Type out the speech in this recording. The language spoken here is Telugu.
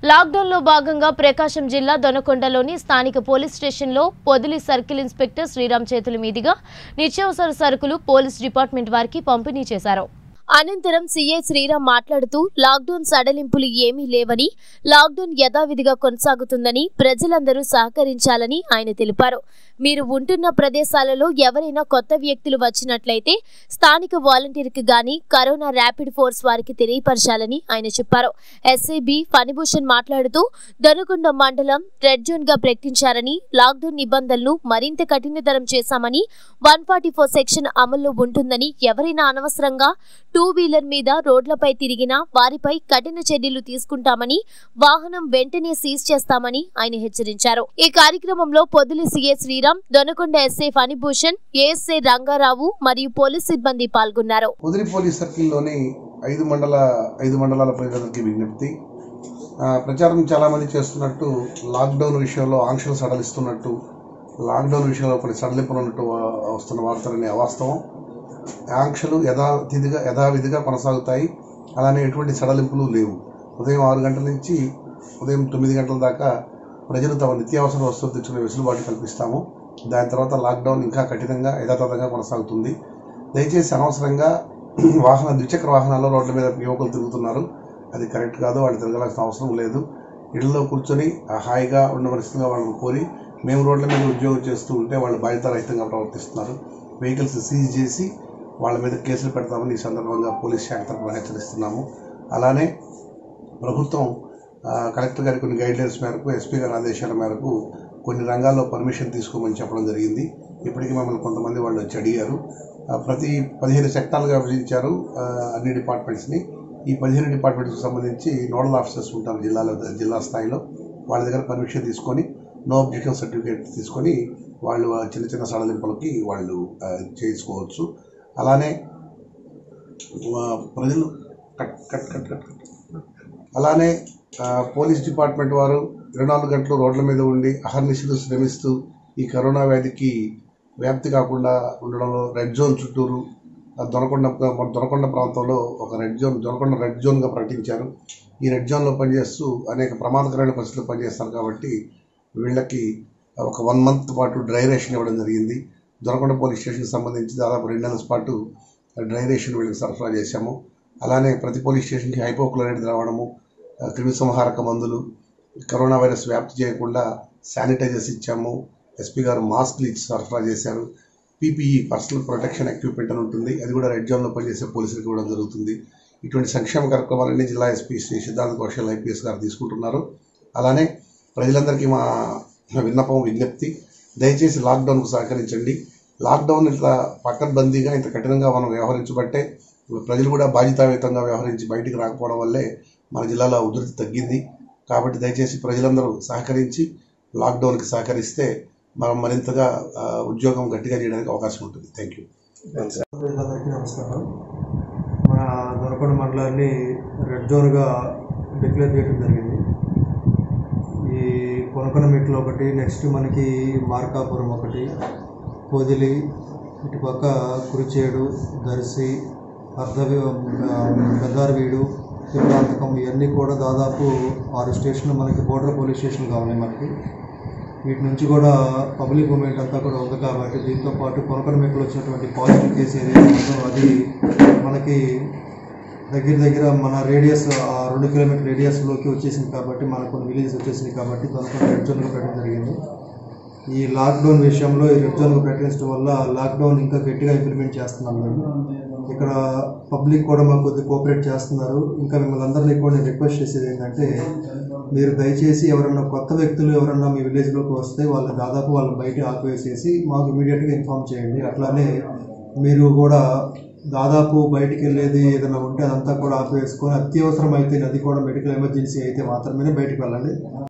లాక్డౌన్లో భాగంగా ప్రకాశం జిల్లా దొనకొండలోని స్థానిక పోలీస్ స్టేషన్లో పొదిలి సర్కిల్ ఇన్స్పెక్టర్ శ్రీరామ్ చేతుల మీదుగా నిత్యావసర సరుకులు పోలీస్ డిపార్ట్మెంట్ వారికి పంపిణీ చేశారు అనంతరం సీఐ శ్రీరామ్ మాట్లాడుతూ లాక్డౌన్ సడలింపులు ఏమీ లేవని లాక్డౌన్ యథావిధిగా కొనసాగుతుందని ప్రజలందరూ సహకరించాలని ఆయన తెలిపారు మీరు ఉంటున్న ప్రదేశాలలో ఎవరైనా కొత్త వ్యక్తులు వచ్చినట్లయితే స్థానిక వాలంటీర్కి గాని కరోనా ర్యాపిడ్ ఫోర్స్ వారికి తెలియపరచాలని ఆయన చెప్పారు ఎస్ఐబి ఫణిభూషణ్ మాట్లాడుతూ దనుకొండ మండలం రెడ్ జోన్ గా ప్రకటించారని లాక్డౌన్ నిబంధనలు మరింత కఠినతరం చేశామని వన్ ఫార్టీ ఫోర్ సెక్షన్ అమల్లో ఉంటుందని ఎవరైనా అనవసరంగా టూ వీలర్ మీద రోడ్లపై తిరిగినా వారిపై కఠిన చర్యలు తీసుకుంటామని వాహనం వెంటనే సీజ్ చేస్తామని ఆయన హెచ్చరించారు ఈ కార్యక్రమంలో Podili CA Sriram Donakonda SI Phanibhushan ASI Rangarao మరియు పోలీస్ సిబ్బంది పాల్గొన్నారు కుదిరి పోలీస్ సర్కిల్లోని ఐదు మండల ఐదు మండలాల ప్రజలందరికీ విజ్ఞప్తి ఆ, ప్రచారం చాలామంది చేస్తున్నట్టు లాక్డౌన్ విషయంలో ఆంక్షలు సడలిస్తున్నట్టు లాక్డౌన్ విషయంలో కొన్ని సడలింపులు ఉన్నట్టు వా- వస్తున్న వార్తలని అవాస్తవం ఆంక్షలు యథాతిథిగా యథావిధిగా కొనసాగుతాయి అలానే ఎటువంటి సడలింపులు లేవు ఉదయం ఆరు గంటల నుంచి ఉదయం తొమ్మిది గంటల దాకా ప్రజలు తమ నిత్యావసర వస్తువులు తెచ్చుకునే వెసులుబాటు కల్పిస్తాము దాని తర్వాత లాక్డౌన్ ఇంకా కఠినంగా యథాతథంగా కొనసాగుతుంది దయచేసి అనవసరంగా వాహన ద్విచక్ర వాహనాల్లో రోడ్ల మీద యువకులు తిరుగుతున్నారు అది కరెక్ట్ కాదు వాళ్ళు తిరగాల్సిన అవసరం లేదు ఇళ్లలో కూర్చొని ఆ హాయిగా ఉండవలసిందిగా వాళ్ళని కోరి మేము రోడ్ల మీద ఉద్యోగం చేస్తూ ఉంటే వాళ్ళు బాధ్యతారహితంగా ప్రవర్తిస్తున్నారు వెహికల్స్ సీజ్ చేసి వాళ్ళ మీద కేసులు పెడతామని ఈ సందర్భంగా పోలీస్ శాఖ తరఫున హెచ్చరిస్తున్నాము అలానే ప్రభుత్వం ఆ, కలెక్టర్ గారి కొన్ని గైడ్లైన్స్ మేరకు ఎస్పీ గారి ఆదేశాల మేరకు కొన్ని రంగాల్లో పర్మిషన్ తీసుకోమని చెప్పడం జరిగింది ఇప్పటికీ మమ్మల్ని కొంతమంది వాళ్ళు వచ్చి అడిగారు ఆ, ప్రతి పదిహేను సెక్టార్లుగా విభజించారు ఆ, అన్ని డిపార్ట్మెంట్స్ని ఈ పదిహేను డిపార్ట్మెంట్స్కి సంబంధించి నోడల్ ఆఫీసర్స్ ఉంటారు జిల్లాలో జిల్లా స్థాయిలో వాళ్ళ దగ్గర పర్మిషన్ తీసుకొని నో అబ్జెక్షన్ సర్టిఫికేట్ తీసుకొని వాళ్ళు ఆ చిన్న చిన్న సడలింపులకి వాళ్ళు ఆ, చేసుకోవచ్చు అలానే ఆ, ప్రజలు cut cut cut cut cut. అలానే ఆ, పోలీస్ డిపార్ట్మెంట్ వారు ఇరవై నాలుగు గంటలు రోడ్ల మీద ఉండి అహర్నిశలు శ్రమిస్తూ ఈ కరోనా వ్యాధికి వ్యాప్తి కాకుండా ఉండడంలో రెడ్ జోన్ చుట్టూరు ఆ, దొనకొండ మన దొనకొండ ప్రాంతంలో ఒక రెడ్ జోన్ దొనకొండ రెడ్ జోన్గా ప్రకటించారు ఈ రెడ్ జోన్లో పనిచేస్తూ అనేక ప్రమాదకరమైన పరిస్థితులు పనిచేస్తారు కాబట్టి వీళ్ళకి ఒక వన్ మంత్ పాటు డ్రై రేషన్ ఇవ్వడం జరిగింది దొనకొండ పోలీస్ స్టేషన్కి సంబంధించి దాదాపు రెండు నెలల పాటు డ్రై రేషన్ వీళ్ళకి సరఫరా చేశాము అలానే ప్రతి పోలీస్ స్టేషన్కి హైపోక్లోరైడ్ ద్రావణము ఆ, క్రిమి సంహారక మందులు కరోనా వైరస్ వ్యాప్తి చేయకుండా శానిటైజర్స్ ఇచ్చాము ఎస్పీ గారు మాస్క్లు ఇచ్చి సరఫరా చేశారు పీపీఈ పర్సనల్ ప్రొటెక్షన్ ఎక్విప్మెంట్ అని ఉంటుంది అది కూడా రెడ్ జోన్లో పనిచేసే పోలీసులకు ఇవ్వడం జరుగుతుంది ఇటువంటి సంక్షేమ కార్యక్రమాలన్నీ జిల్లా ఎస్పీ శ్రీ సిద్ధార్థ కౌశల్ ఐపీఎస్ గారు తీసుకుంటున్నారు అలానే ప్రజలందరికీ మా విన్నపం విజ్ఞప్తి దయచేసి లాక్డౌన్కు సహకరించండి లాక్డౌన్ ఇట్లా పక్కడ్బందీగా ఇంత కఠినంగా మనం వ్యవహరించబట్టే ప్రజలు కూడా బాధ్యతాయుతంగా వ్యవహరించి బయటికి రాకపోవడం వల్లే మన జిల్లాలో ఉధృతి తగ్గింది కాబట్టి దయచేసి ప్రజలందరూ సహకరించి లాక్డౌన్కి సహకరిస్తే మనం మరింతగా ఆ, ఉద్యోగం గట్టిగా చేయడానికి అవకాశం ఉంటుంది థ్యాంక్ యూ ప్రజలందరికీ నమస్కారం మన దొరకొండ మండలాన్ని రెడ్ జోన్గా డిక్లేర్ చేయడం జరిగింది ఈ కొనకొనమిట్లో ఒకటి నెక్స్ట్ మనకి మార్కాపురం ఒకటి పొదిలి ఇటుపక్క కురిచేడు దర్శి అర్ధ పెద్దారవీడు తిరుపతాంతకం ఇవన్నీ కూడా దాదాపు ఆరు స్టేషన్లు మనకి బోర్డర్ పోలీస్ స్టేషన్గా ఉన్నాయి మనకి వీటి నుంచి కూడా పబ్లిక్ మూమెంట్ అంతా కూడా ఉంది కాబట్టి దీంతో పాటు కొనకొనమిట్లో వచ్చినటువంటి పాజిటివ్ కేసు ఏదైతే ఉందో అది మనకి దగ్గర దగ్గర మన రేడియస్ ఆ రెండు కిలోమీటర్ రేడియస్లోకి వచ్చేసింది కాబట్టి మనకు కొన్ని విలేజెస్ వచ్చేసింది కాబట్టి దానితో రెడ్ జోన్గా పెట్టడం జరిగింది ఈ లాక్డౌన్ విషయంలో ఈ రెడ్ జోన్గా ప్రకటించడం వల్ల లాక్డౌన్ ఇంకా గట్టిగా ఇంప్లిమెంట్ చేస్తున్నాం మేము ఇక్కడ పబ్లిక్ కూడా మాకు కొద్దిగా కోఆపరేట్ చేస్తున్నారు ఇంకా మిమ్మల్ని అందరినీ కూడా నేను రిక్వెస్ట్ చేసేది ఏంటంటే మీరు దయచేసి ఎవరన్నా కొత్త వ్యక్తులు ఎవరన్నా మీ విలేజ్లోకి వస్తే వాళ్ళని దాదాపు వాళ్ళని బయట ఆపివేసేసి మాకు ఇమీడియట్గా ఇన్ఫామ్ చేయండి అట్లానే మీరు కూడా దాదాపు బయటికి వెళ్ళేది ఏదైనా ఉంటే అదంతా కూడా ఆపివేసుకొని అత్యవసరం అయితే అది కూడా మెడికల్ ఎమర్జెన్సీ అయితే మాత్రమే బయటికి వెళ్ళండి